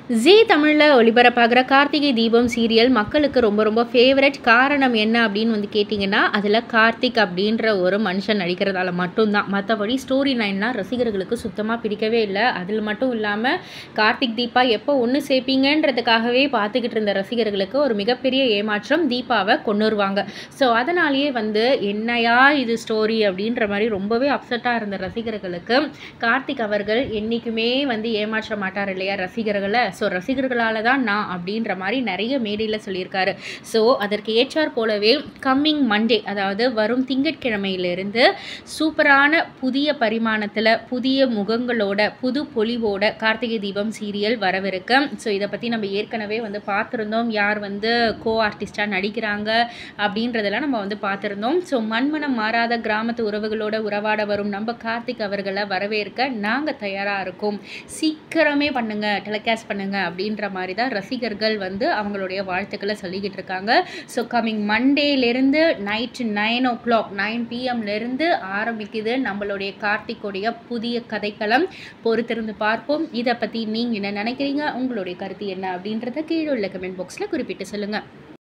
ஜீ தமிழில் ஒளிபரப்பாகிற கார்த்திகை தீபம் சீரியல் மக்களுக்கு ரொம்ப ரொம்ப ஃபேவரட் காரணம் என்ன அப்படின்னு வந்து கேட்டிங்கன்னா அதில் கார்த்திக் அப்படின்ற ஒரு மனுஷன் நடிக்கிறதால மட்டும்தான் மற்றபடி ஸ்டோரி லைன்லாம் ரசிகர்களுக்கு சுத்தமாக பிடிக்கவே இல்லை அதில் மட்டும் இல்லாமல் கார்த்திக் தீபா எப்போ ஒன்று சேர்ப்பீங்கன்றதுக்காகவே பார்த்துக்கிட்டு இருந்த ரசிகர்களுக்கு ஒரு மிகப்பெரிய ஏமாற்றம் தீபாவை கொண்டு வருவாங்க ஸோ அதனாலேயே வந்து என்னையா இது ஸ்டோரி அப்படின்ற மாதிரி ரொம்பவே அப்செட்டாக இருந்த ரசிகர்களுக்கு கார்த்திக் அவர்கள் என்றைக்குமே வந்து ஏமாற்ற மாட்டார் இல்லையா ரசிகர்களை ஸோ ரசிகர்களால் தான் நான் அப்படின்ற மாதிரி நிறைய மேடையில் சொல்லியிருக்காரு ஸோ அதற்கு ஏற்றார் போலவே கம்மிங் மண்டே அதாவது வரும் திங்கட்கிழமையிலிருந்து சூப்பரான புதிய பரிமாணத்தில் புதிய முகங்களோட புது பொலிவோட கார்த்திகை தீபம் சீரியல் வரவிருக்கு ஸோ இதை பற்றி நம்ம ஏற்கனவே வந்து பார்த்துருந்தோம் யார் வந்து கோ ஆர்டிஸ்டாக நடிக்கிறாங்க அப்படின்றதெல்லாம் நம்ம வந்து பார்த்துருந்தோம் ஸோ மண்மனம் மாறாத கிராமத்து உறவுகளோட உறவாட வரும் நம்ம கார்த்திக் அவர்களை வரவேற்க நாங்கள் தயாராக இருக்கோம் சீக்கிரமே பண்ணுங்க டெலிகாஸ்ட் பண்ணுங்க அப்படின்ற மாதிரி தான் ரசிகர்கள் வந்து அவங்களுடைய வாழ்த்துக்களை சொல்லிக்கிட்டு இருக்காங்க ஸோ கம்மிங் மண்டேலேருந்து night nine o'clock nine பிஎம்லேருந்து ஆரம்பிக்குது நம்மளுடைய கார்த்திக்குடைய புதிய கதைக்களம் பொறுத்திருந்து பார்ப்போம் இதை பற்றி நீங்கள் என்ன நினைக்கிறீங்க உங்களுடைய கருத்து என்ன அப்படின்றத கீழே உள்ள கமெண்ட் பாக்ஸில் குறிப்பிட்டு சொல்லுங்கள்